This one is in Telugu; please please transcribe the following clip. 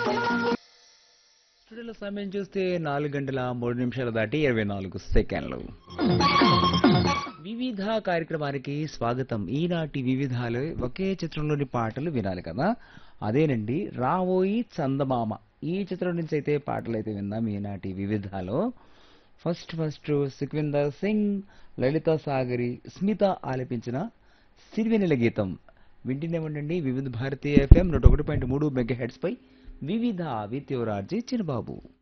స్టూడియోలో సమయం చూస్తే నాలుగు గంటల మూడు నిమిషాలు దాటి ఇరవై నాలుగు సెకండ్లు వివిధ కార్యక్రమానికి స్వాగతం ఈనాటి వివిధాలు ఒకే చిత్రంలోని పాటలు వినాలి కదా అదేనండి రావోయి చందమామ ఈ చిత్రం నుంచి అయితే పాటలు అయితే విందాం ఈనాటి వివిధాలో ఫస్ట్ ఫస్ట్ సుఖ్విందర్ సింగ్ లలిత సాగరి స్మిత ఆలపించిన సిరివెనెల గీతం వింటూనే ఉండండి వివిధ భారతీయ ఎఫ్ఎం నూట ఒకటి పాయింట్ మూడు మెగా హెడ్స్ పై వివిధ విత్యువరాజీ చిన్నబాబు